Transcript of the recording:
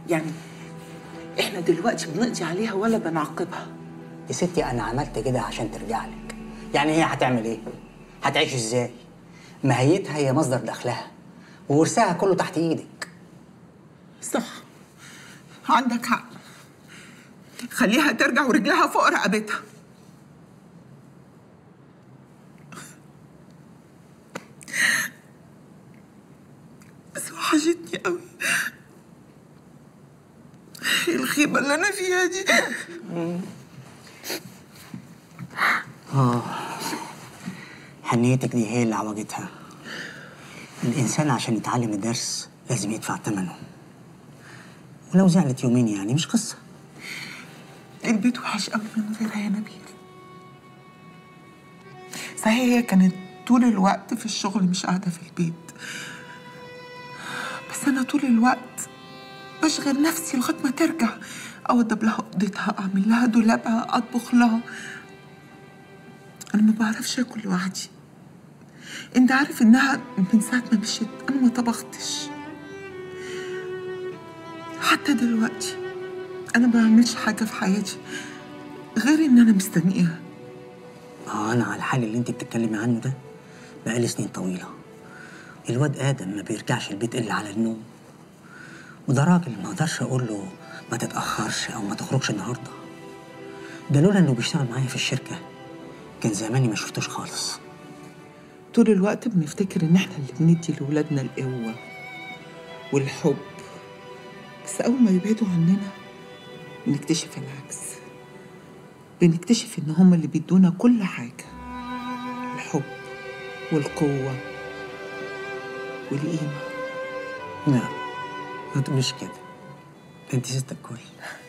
يعني احنا دلوقتي بنقضي عليها ولا بنعاقبها يا ستي انا عملت كده عشان ترجع لك يعني هي هتعمل ايه هتعيش ازاي ماهيتها هي مصدر دخلها وورثها كله تحت ايدك صح عندك حق خليها ترجع ورجلها فوق رقبتها بس وحشتني قوي الخيبة اللي أنا فيها دي اه حنيتك دي هي اللي عوجتها الانسان عشان يتعلم الدرس لازم يدفع ثمنه ولو زعلت يومين يعني مش قصه البيت وحش قوي من غيرها يا نبيل صحيح هي كانت طول الوقت في الشغل مش قاعدة في البيت بس أنا طول الوقت بشغل نفسي لغاية ما ترجع أوضب لها أوضتها أعمل لها دولابها أطبخ لها أنا ما بعرفش آكل لوحدي أنت عارف إنها من ساعة ما مشيت أنا ما طبختش حتى دلوقتي أنا ما بعملش حاجة في حياتي غير إن أنا مستنياها اه انا على الحال اللي انت بتتكلمي عنه ده بقالي سنين طويله الواد ادم ما بيرجعش البيت الا على النوم وده راجل ما اقدرش اقول له ما تتاخرش او ما تخرجش النهارده ده لولا انه بيشتغل معايا في الشركه كان زماني ما شفتوش خالص طول الوقت بنفتكر إن إحنا اللي بندي لولادنا القوة والحب بس أول ما يبعدوا عننا بنكتشف العكس بنكتشف إن هم اللي بيدونا كل حاجة الحب والقوة والقيمة لا ما تقوليش كده انت ست الكل